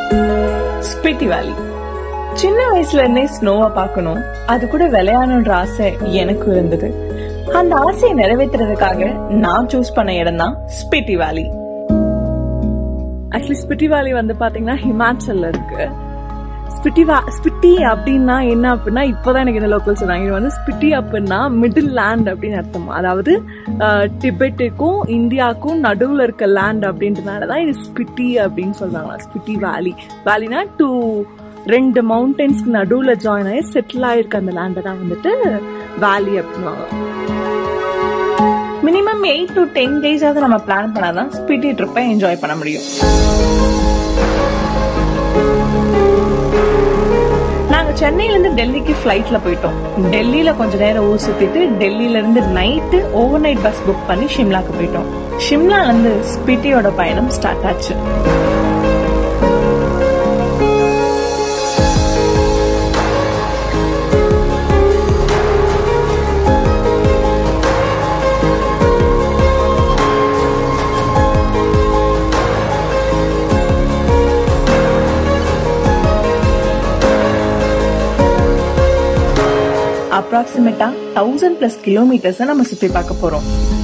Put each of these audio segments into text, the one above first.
ஸ்பிட்டி வேலி சின்ன வயசுல இருந்தே ஸ்னோவை பார்க்கணும் அது கூட விளையாடணுன்ற ஆசை எனக்கு இருந்தது அந்த ஆசையை நிறைவேற்றுறதுக்காக நான் சூஸ் பண்ண இடம் தான் ஸ்பிட்டி வேலி ஆக்சுவலி ஸ்பிட்டி வேலி வந்து பாத்தீங்கன்னா ஹிமாச்சல்ல இருக்கு ஸ்பிட்டி வா ஸ்பிட்டி அப்படின்னா என்ன அப்படின்னா இப்போதான் எனக்கு இந்த லோக்கல் சொன்னாங்க இது வந்து ஸ்பிட்டி அப்படின்னா மிடில் லேண்ட் அப்படின்னு அர்த்தம் அதாவது அஹ், டிபெட்டுக்கும் இந்தியாவுக்கும் நடுவில் இருக்க லேண்ட் அப்படின்றதுனால தான் இது ஸ்பிட்டி அப்படின்னு சொல்றாங்க ஸ்பிட்டி வேலி வேலினா டூ ரெண்டு மவுண்டன்ஸ்க்கு நடுவில் ஜாயின் ஆகி செட்டில் ஆயிருக்க அந்த லேண்டை தான் வந்துட்டு வேலி அப்படின்வாங்க மினிமம் எயிட் டு டென் டேஸாவது நம்ம பிளான் பண்ணாதான் ஸ்பிட்டி ட்ரிப்பை என்ஜாய் பண்ண முடியும் நாங்க சென்னையில இருந்து டெல்லிக்கு ஃபிளைட்ல போயிட்டோம் டெல்லியில கொஞ்ச நேரம் ஊர் சுத்திட்டு டெல்லியில இருந்து night over night bus book பண்ணி ஷிம்லாக்கு போயிட்டோம் ஷிம்லால இருந்து ஸ்பிட்டியோட பயணம் ஸ்டார்ட் ஆச்சு அப்ராக்சிமேட்டா தௌசண்ட் பிளஸ் கிலோமீட்டர்ஸ் நம்ம சுத்தி பார்க்க போறோம்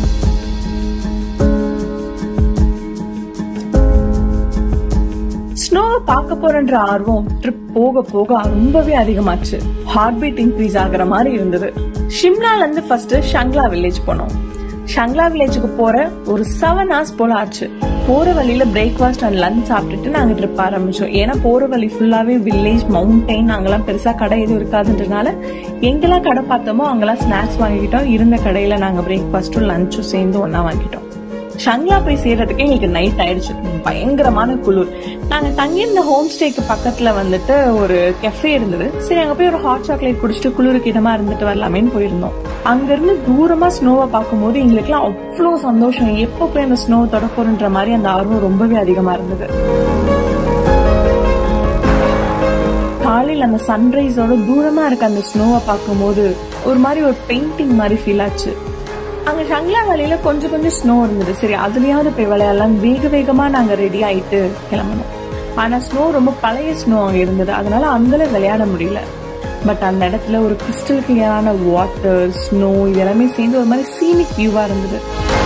ஸ்னோவை பார்க்க போறன்ற ஆர்வம் ட்ரிப் போக போக ரொம்பவே அதிகமாச்சு ஹார்ட் பீட் இன்க்ரீஸ் ஆகுற மாதிரி இருந்தது ஷிம்லால இருந்து ஃபர்ஸ்ட் ஷங்லா வில்லேஜ் போனோம் ஷங்லா வில்லேஜுக்கு போற ஒரு செவன் ஹவர்ஸ் போல ஆச்சு போற வழியில பிரேக்ஃபாஸ்ட் அண்ட் லஞ்ச் சாப்பிட்டுட்டு நாங்க ட்ரிப் ஆரம்பிச்சோம் ஏன்னா போற வழி ஃபுல்லாவே வில்லேஜ் மவுண்டைன் அங்கெல்லாம் பெருசா கடை எதுவும் இருக்காதுன்றதுனால எங்கெல்லாம் கடை பார்த்தோமோ அங்கெல்லாம் ஸ்நாக்ஸ் வாங்கிக்கிட்டோம் இருந்த கடையில நாங்க பிரேக்ஃபாஸ்ட்டும் லஞ்சும் சேர்ந்து ஒண்ணா வாங்கிட்டோம் ஷங்லா போய் சேர்றதுக்கு எங்களுக்கு நைட் ஆயிடுச்சு பயங்கரமான குளிர் நாங்க தங்கியிருந்த ஹோம் ஸ்டேக்கு பக்கத்துல வந்துட்டு ஒரு கெஃபே இருந்தது சரி அங்க போய் ஒரு ஹாட் சாக்லேட் குடிச்சிட்டு குளிருக்கு இடமா இருந்துட்டு வரலாமேன்னு போயிருந்தோம் அங்க இருந்து தூரமா ஸ்னோவை பார்க்கும்போது எங்களுக்குலாம் அவ்வளவு சந்தோஷம் எப்ப போய் அந்த ஸ்னோவை தொட போறன்ற மாதிரி அந்த ஆர்வம் ரொம்பவே அதிகமா இருந்தது காலையில அந்த சன்ரைஸோட தூரமா இருக்க அந்த ஸ்னோவை பார்க்கும்போது ஒரு மாதிரி ஒரு பெயிண்டிங் மாதிரி ஃபீல் ஆச்சு அங்க ஷங்லா வேலையில கொஞ்சம் கொஞ்சம் ஸ்னோ இருந்தது சரி அதுலயாவது போய் விளையாடலாம் வேக வேகமா நாங்க ரெடி ஆயிட்டு கிளம்பணும் ஆனா ஸ்னோ ரொம்ப பழைய ஸ்னோ அங்க இருந்தது அதனால அங்கெல்லாம் விளையாட முடியல பட் அந்த இடத்துல ஒரு கிறிஸ்டல் கிளியரான வாட்டர் ஸ்னோ இதெல்லாமே சேர்ந்து ஒரு மாதிரி சீனிக் வியூவா இருந்தது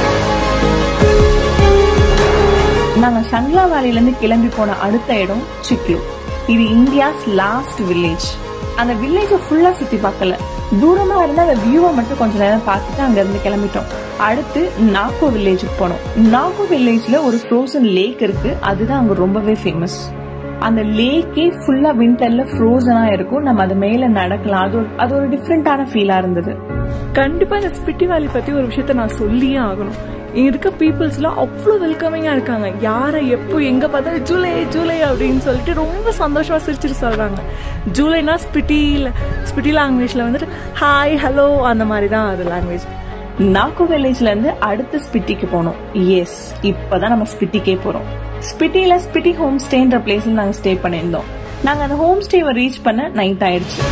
நாங்க ஷங்லா வேலையில இருந்து கிளம்பி போன அடுத்த இடம் சிக்லு இது இந்தியாஸ் லாஸ்ட் வில்லேஜ் அந்த வில்லேஜ ஃபுல்லா சுத்தி பார்க்கல தூரமா இருந்த அந்த வியூவை மட்டும் கொஞ்ச நேரம் பார்த்துட்டு அங்க இருந்து கிளம்பிட்டோம் அடுத்து நாகோ வில்லேஜுக்கு போனோம் நாகோ வில்லேஜ்ல ஒரு ஃப்ரோசன் லேக் இருக்கு அதுதான் அங்க ரொம்பவே ஃபேமஸ் அந்த லேக்கே ஃபுல்லா விண்டர்ல ஃப்ரோசனா இருக்கும் நம்ம அது மேல நடக்கலாம் அது ஒரு அது ஒரு டிஃப்ரெண்டான ஃபீலா இருந்தது கண்டிப்பா இந்த ஸ்பிட்டி வேலி பத்தி ஒரு விஷயத்த நான் சொல்லியே ஆகணும் இங்க இருக்க பீப்புள்ஸ்லாம் அவ்வளோ வெல்கமிங்கா இருக்காங்க யாரை எப்போ எங்க பார்த்தாலும் ஜூலை ஜூலை அப்படின்னு சொல்லிட்டு ரொம்ப சந்தோஷமா சிரிச்சிட்டு சொல்றாங்க ஜூலைனா ஸ்பிட்டில ஸ்பிட்டி லாங்குவேஜ்ல வந்துட்டு ஹாய் ஹலோ அந்த மாதிரி தான் அது லாங்குவேஜ் நாக்கு வில்லேஜ்ல இருந்து அடுத்து ஸ்பிட்டிக்கு போனோம் எஸ் இப்பதான் நம்ம ஸ்பிட்டிக்கே போறோம் ஸ்பிட்டில ஸ்பிட்டி ஹோம் ஸ்டேன்ற பிளேஸ்ல நாங்க ஸ்டே பண்ணியிருந்தோம் நாங்க அந்த ஹோம் ஸ்டேவை ரீச் பண்ண நைட் ஆயிடுச்சு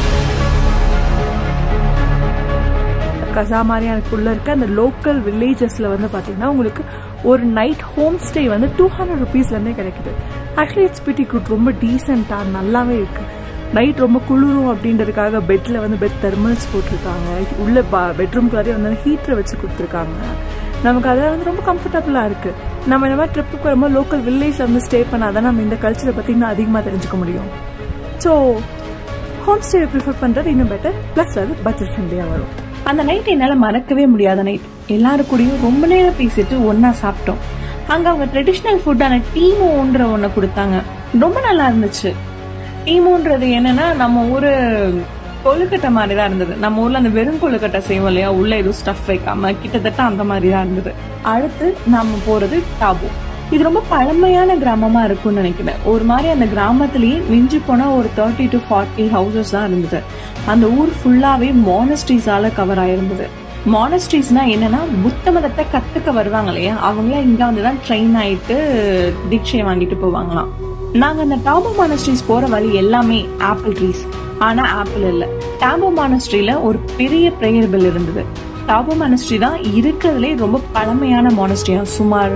கசா மாதிரியானக்குள்ள இருக்க அந்த லோக்கல் வில்லேஜஸ்ல வந்து பாத்தீங்கன்னா உங்களுக்கு ஒரு நைட் ஹோம் ஸ்டே வந்து டூ ஹண்ட்ரட் ருபீஸ்ல இருந்தே கிடைக்குது ஆக்சுவலி இட்ஸ் பிட்டி குட் ரொம்ப டீசெண்டா நல்லாவே இருக்கு நைட் ரொம்ப குளிரும் அப்படின்றதுக்காக பெட்ல வந்து பெட் தெர்மல்ஸ் போட்டிருக்காங்க உள்ள பெட்ரூம்குள்ளாரே வந்து ஹீட்டரை வச்சு கொடுத்துருக்காங்க நமக்கு அதெல்லாம் வந்து ரொம்ப கம்ஃபர்டபுளா இருக்கு நம்ம இந்த மாதிரி ட்ரிப்புக்கு வரும்போது லோக்கல் வில்லேஜ்ல வந்து ஸ்டே பண்ணாதான் நம்ம இந்த கல்ச்சரை பத்தி இன்னும் அதிகமா தெரிஞ்சுக்க முடியும் ஸோ ஹோம் ஸ்டே ப்ரிஃபர் பண்றது இன்னும் பெட்டர் பிளஸ் அது பட்ஜெட் ஃப்ரெண்ட்லியா வரும் அந்த நைட் என்னால மறக்கவே முடியாத நைட் எல்லாரும் கூடயும் ரொம்ப நேரம் பேசிட்டு ஒன்னா சாப்பிட்டோம் அங்க அவங்க ட்ரெடிஷ்னல் ஃபுட்டான டீமோன்ற ஒண்ணு கொடுத்தாங்க ரொம்ப நல்லா இருந்துச்சு டீமோன்றது என்னன்னா நம்ம ஊரு கொழுக்கட்டை மாதிரி தான் இருந்தது நம்ம ஊர்ல அந்த வெறும் கொழுக்கட்டை செய்வோம் இல்லையா உள்ள எதுவும் ஸ்டஃப் வைக்காம கிட்டத்தட்ட அந்த மாதிரி தான் இருந்தது அடுத்து நம்ம போறது டாபு இது ரொம்ப பழமையான கிராமமா இருக்கும்னு நினைக்கிறேன் ஒரு மாதிரி அந்த கிராமத்திலேயே மிஞ்சி போனா ஒரு தேர்ட்டி டு ஃபார்ட்டி ஹவுசஸ் தான் இருந்தது அந்த ஊர் ஃபுல்லாவே மானஸ்ட்ரீஸால கவர் ஆயிருந்தது மானஸ்ட்ரீஸ்னா என்னன்னா புத்த மதத்தை கத்துக்க வருவாங்க இல்லையா அவங்களாம் இங்க வந்துதான் ட்ரெயின் ஆயிட்டு தீட்சை வாங்கிட்டு போவாங்களாம் நாங்க அந்த டாபோ மானஸ்ட்ரீஸ் போற வழி எல்லாமே ஆப்பிள் ட்ரீஸ் ஆனா ஆப்பிள் இல்ல டாபோ மானஸ்ட்ரியில ஒரு பெரிய பிரேயர் பெல் இருந்தது டாபோ மானஸ்ட்ரி தான் இருக்கிறதுலே ரொம்ப பழமையான மானஸ்ட்ரியா சுமார்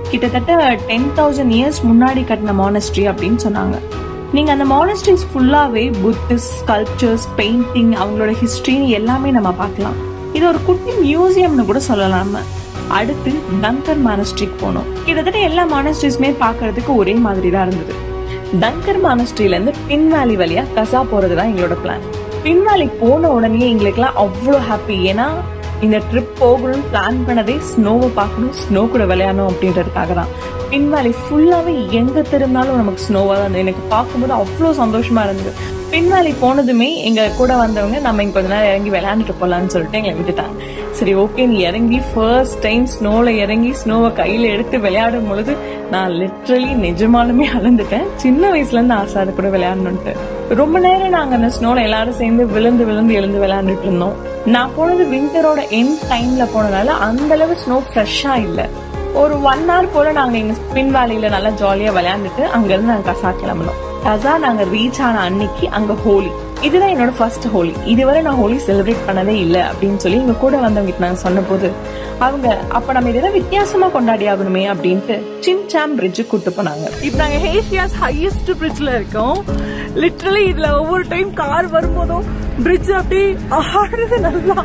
கிட்டத்தட்ட டென் தௌசண்ட் இயர்ஸ் முன்னாடி கட்டின மானஸ்ட்ரி அப்படின்னு சொன்னாங்க நீங்க அந்த மானஸ்ட்ரிஸ் ஃபுல்லாவே புத்திஸ்ட் ஸ்கல்ப்சர்ஸ் பெயிண்டிங் அவங்களோட ஹிஸ்டரின்னு எல்லாமே நம்ம பார்க்கலாம் இது ஒரு குட்டி மியூசியம்னு கூட சொல்லலாம் நம்ம அடுத்து டங்கர் மானஸ்ட்ரிக்கு போனோம் கிட்டத்தட்ட எல்லா மானஸ்ட்ரிஸுமே பார்க்கறதுக்கு ஒரே மாதிரி தான் இருந்தது டங்கர் மானஸ்ட்ரியில இருந்து பின் வேலி வழியா கசா போறது தான் எங்களோட பிளான் பின் வேலி போன உடனே எங்களுக்குலாம் அவ்வளோ ஹாப்பி ஏன்னா இந்த ட்ரிப் போகணும்னு பிளான் பண்ணதே ஸ்னோவை பார்க்கணும் ஸ்னோ கூட விளையாடணும் அப்படின்றதுக்காக தான் பின் வேலி ஃபுல்லாவே எங்க திரும்பினாலும் நமக்கு ஸ்னோவா தான் இருந்தது எனக்கு பார்க்கும்போது அவ்வளோ சந்தோஷமா இருந்தது பின் வேலி போனதுமே எங்க கூட வந்தவங்க நம்ம இங்க கொஞ்ச நேரம் இறங்கி விளையாண்டுட்டு போலாம்னு சொல்லிட்டு எங்களை விட்டுட்டாங்க சரி ஓகே நீ இறங்கி ஃபர்ஸ்ட் டைம் ஸ்னோல இறங்கி ஸ்னோவை கையில எடுத்து விளையாடும் பொழுது நான் லிட்ரலி நிஜமாலுமே அளந்துட்டேன் சின்ன வயசுல இருந்து ஆசை அது கூட விளையாடணும்ட்டு ரொம்ப நேரம் நாங்க அந்த ஸ்னோல எல்லாரும் சேர்ந்து விழுந்து விழுந்து எழுந்து விளையாண்டுட்டு இருந்தோம் நான் போனது விண்டரோட எண்ட் டைம்ல போனதால அந்த அளவு ஸ்னோ ஃப்ரெஷ்ஷா இல்ல ஒரு ஒன் ஹவர் போல நாங்க எங்க ஸ்பின் வேலியில நல்லா ஜாலியா விளையாண்டுட்டு அங்க இருந்து நாங்க கசா கிளம்பணும் கசா நாங்க ரீச் ஆன அன்னைக்கு அங்க ஹோலி இதுதான் என்னோட ஃபர்ஸ்ட் ஹோலி இதுவரை நான் ஹோலி செலிப்ரேட் பண்ணதே இல்லை அப்படின்னு சொல்லி எங்க கூட வந்தவங்க நாங்க சொன்ன போது அவங்க அப்ப நம்ம இதை வித்தியாசமா கொண்டாடி ஆகணுமே அப்படின்ட்டு சிம் சாம் பிரிட்ஜு கூட்டு போனாங்க இப்ப நாங்க ஏஷியாஸ் ஹையஸ்ட் பிரிட்ஜ்ல இருக்கோம் லிட்டரலி இதுல ஒவ்வொரு டைம் கார் வரும்போதும் பிரிட்ஜ் அப்படியே ஆடுறது நல்லா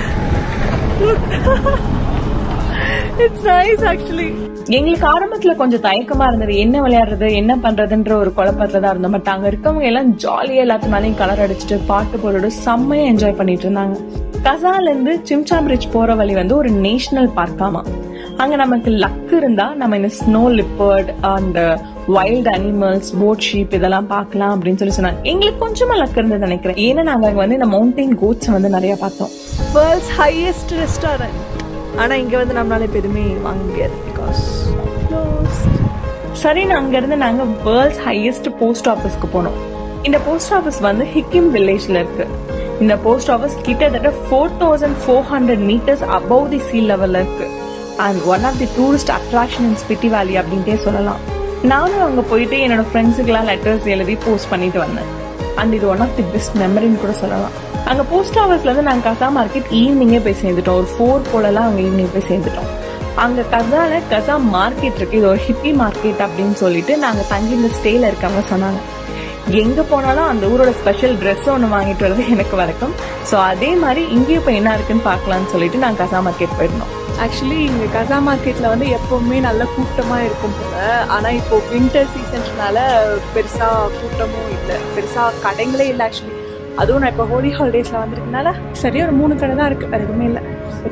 இட்ஸ் நைஸ் ஆக்சுவலி எங்களுக்கு ஆரம்பத்துல கொஞ்சம் தயக்கமா இருந்தது என்ன விளையாடுறது என்ன பண்றதுன்ற ஒரு குழப்பத்துல தான் இருந்தோம் பட் அங்க இருக்கவங்க எல்லாம் ஜாலியா எல்லாத்து மேலேயும் கலர் அடிச்சுட்டு பாட்டு போட்டு செம்மையா என்ஜாய் பண்ணிட்டு இருந்தாங்க கசால இருந்து சிம்சாம் பிரிட்ஜ் போற வழி வந்து ஒரு நேஷனல் பார்க்காமா அங்க நமக்கு லக் இருந்தா நம்ம இந்த ஸ்னோ லிப்பர்ட் அந்த வைல்ட் அனிமல்ஸ் போட் ஷீப் இதெல்லாம் பார்க்கலாம் அப்படின்னு சொல்லி சொன்னாங்க எங்களுக்கு கொஞ்சமா லக் இருந்தது நினைக்கிறேன் ஏன்னா நாங்க அங்க வந்து இந்த மவுண்டைன் கோட்ஸ் வந்து நிறைய பார்த்தோம் வேர்ல்ட்ஸ் ஹையஸ்ட் ரெஸ்டாரண்ட் ஆனா இங்க வந்து நம்மளால இப்ப எதுவுமே வாங்க முடியாது பிகாஸ் சரி அங்க இருந்து நாங்க வேர்ல்ட்ஸ் ஹையஸ்ட் போஸ்ட் ஆபீஸ்க்கு போனோம் இந்த போஸ்ட் ஆபீஸ் வந்து ஹிக்கிம் வில்லேஜ்ல இருக்கு இந்த போஸ்ட் ஆபீஸ் கிட்டத்தட்ட four thousand four hundred metres above the sea லெவல்ல இருக்கு and one of the tourist attraction in Spiti valley அப்படின்ட்டே சொல்லலாம் நானும் அங்க போயிட்டு என்னோட ஃப்ரெண்ட்ஸுக்கெல்லாம் லெட்டர்ஸ் எழுதி போஸ்ட் பண்ணிட்டு வந்தேன் அண்ட் இது ஒன் ஆஃப் தி பெஸ்ட் மெமரின்னு கூட சொல்லலாம் அங்க போஸ்ட் ஆஃபீஸ்ல இருந்து நாங்க கசா மார்க்கெட் ஈவினிங்கே போய் சேர்ந்துட்டோம் ஒரு ஃபோர் போலலாம் அங்க ஈவினிங் போய் சேர்ந்துட்டோம் அங்க கசால கசா மார்க்கெட் இருக்கு இது ஒரு ஹிப்பி மார்க்கெட் அப்படின்னு சொல்லிட்டு நாங்க தங்கி இந்த ஸ்டேல இருக்கவங்க சொன்னாங்க எங்க போனாலும் அந்த ஊரோட ஸ்பெஷல் ட்ரெஸ் ஒன்று வாங்கிட்டு வரது எனக்கு வழக்கம் ஸோ அதே மாதிரி இங்கேயும் இப்போ என்ன இருக்குன்னு பார்க்கலாம்னு சொல்லிட்டு நாங்கள் கசா மார்க்கெட் போயிருந்தோம் ஆக்சுவலி இங்க கசா மார்க்கெட்ல வந்து எப்பவுமே நல்ல கூட்டமா இருக்கும் போல ஆனா இப்போ வின்டர் சீசன்ஸ்னால பெருசா கூட்டமும் இல்லை பெருசா கடைங்களே இல்லை ஆக்சுவலி அதுவும் நான் இப்போ ஹோலி ஹாலிடேஸ்ல வந்திருக்கனால சரி ஒரு மூணு கடை தான் இருக்கு வேற எதுவுமே இல்லை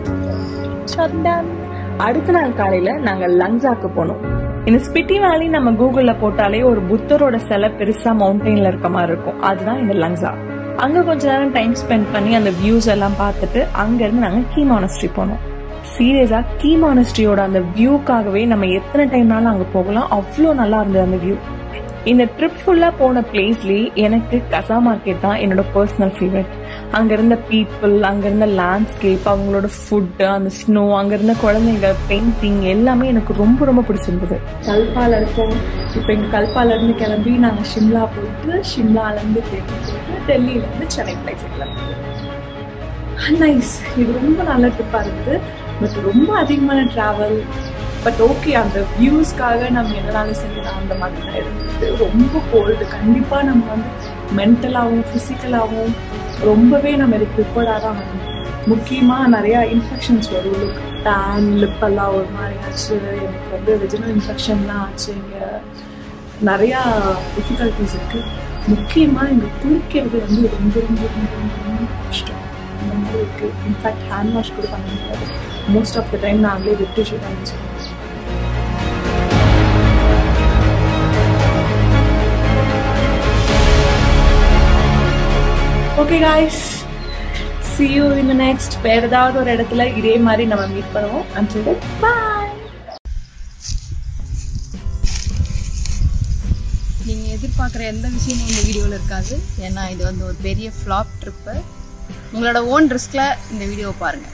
அடுத்த நாள் காலையில நாங்க லங்ஸாக்கு போனோம் இந்த ஸ்பிட்டி வேலி நம்ம கூகுள்ல போட்டாலே ஒரு புத்தரோட சிலை பெருசா மவுண்டெயின்ல இருக்க மாதிரி இருக்கும் அதுதான் இந்த லங்ஸா அங்க கொஞ்ச நேரம் டைம் ஸ்பெண்ட் பண்ணி அந்த வியூஸ் எல்லாம் பார்த்துட்டு அங்க இருந்து நாங்க கீ மானஸ்ட்ரி போனோம் சீரியஸா கீ மானஸ்ட்ரியோட அந்த வியூக்காகவே நம்ம எத்தனை டைம்னாலும் அங்க போகலாம் அவ்வளோ நல்லா இருந்தது அந்த வியூ இந்த ட்ரிப் ஃபுல்லா போன பிளேஸ்லயே எனக்கு கசா மார்க்கெட் தான் என்னோட பர்சனல் ஃபேவரட் அங்க இருந்த பீப்புள் அங்க இருந்த லேண்ட்ஸ்கேப் அவங்களோட ஃபுட் அந்த ஸ்னோ அங்க இருந்த குழந்தைங்க பெயிண்டிங் எல்லாமே எனக்கு ரொம்ப ரொம்ப பிடிச்சிருந்தது கல்பால இருக்கோம் இப்போ எங்க கல்பால இருந்து கிளம்பி நாங்க ஷிம்லா போயிட்டு ஷிம்லால இருந்து டெல்லி போயிட்டு டெல்லியில இருந்து சென்னை ஃபிளைட் கிளம்பி நைஸ் இது ரொம்ப நல்ல ட்ரிப்பா இருந்தது பட் ரொம்ப அதிகமான டிராவல் பட் ஓகே அந்த வியூஸ்க்காக நம்ம என்னனாலும் செய்யலாம் அந்த மாதிரி தான் இருந்தது ரொம்ப கோல்டு கண்டிப்பா நம்ம வந்து மென்டலாகவும் ஃபிசிக்கலாகவும் ரொம்பவே நம்ம இதுக்கு ப்ரிப்பேர்டாக தான் வரணும் முக்கியமாக நிறையா இன்ஃபெக்ஷன்ஸ் வரும் லுக் டேன் லிப்பெல்லாம் ஒரு மாதிரி ஆச்சு எனக்கு வந்து வெஜினல் இன்ஃபெக்ஷன்லாம் ஆச்சு இங்கே நிறையா டிஃபிகல்ட்டிஸ் இருக்குது முக்கியமாக இங்கே குளிக்கிறது வந்து ரொம்ப ரொம்ப ரொம்ப ரொம்ப ரொம்ப கஷ்டம் இந்த மாதிரி இருக்குது இன்ஃபேக்ட் ஹேண்ட் வாஷ் கூட பண்ண முடியாது மோஸ்ட் ஆஃப் த டைம் நாங்களே வெட் டிஷ்யூ தான் யூஸ் பண்ணுவோம் okay guys see you in the next வேற ஏதாவது ஒரு இடத்துல இதே மாதிரி நம்ம மீட் பண்ணுவோம் until then bye நீங்கள் எதிர்பார்க்குற எந்த விஷயமும் இந்த வீடியோவில் இருக்காது ஏன்னா இது வந்து ஒரு பெரிய ஃப்ளாப் ட்ரிப்பு உங்களோட ஓன் ரிஸ்கில் இந்த வீடியோவை பாருங்கள்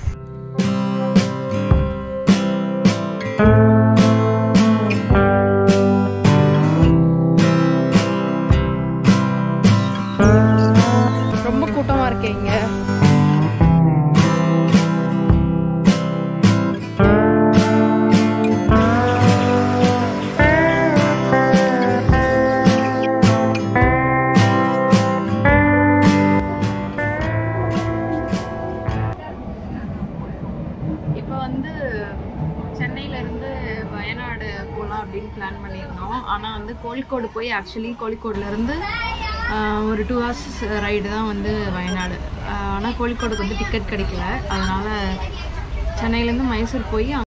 ரொம்ப கூட்டமாக இருக்கீங்க அப்படின்னு பிளான் பண்ணியிருந்தோம் ஆனால் வந்து கோழிக்கோடு போய் ஆக்சுவலி கோழிக்கோடுலேருந்து ஒரு டூ ஹவர்ஸ் ரைடு தான் வந்து வயநாடு ஆனால் கோழிக்கோடுக்கு வந்து டிக்கெட் கிடைக்கல அதனால் சென்னையிலேருந்து மைசூர் போய்